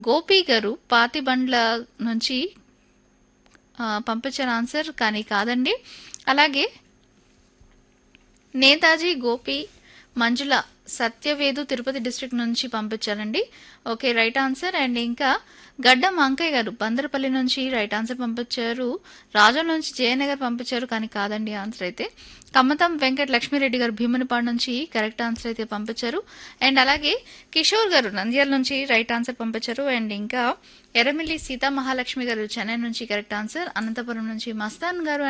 గోపి గారు పాతిబండ్ల నుంచి ఆ, పంపించిన ఆన్సర్ కానీ కాదండి అలాగే నేతాజీ గోపి మంజుల సత్యవేదు తిరుపతి డిస్ట్రిక్ట్ నుంచి పంపించారండి ఓకే రైట్ ఆన్సర్ అండ్ ఇంకా గడ్డం అంకయ్య గారు బందరపల్లి నుంచి రైట్ ఆన్సర్ పంపించారు రాజం నుంచి జయనగర్ పంపించారు కానీ కాదండి ఆన్సర్ అయితే కమ్మతం వెంకట లక్ష్మీరెడ్డి గారు భీమునిపాడు నుంచి కరెక్ట్ ఆన్సర్ అయితే పంపించారు అండ్ అలాగే కిషోర్ గారు నంద్యాల నుంచి రైట్ ఆన్సర్ పంపించారు అండ్ ఇంకా ఎర్రమిల్లి సీతా మహాలక్ష్మి గారు చెన్నై నుంచి కరెక్ట్ ఆన్సర్ అనంతపురం నుంచి మస్తాన్ గారు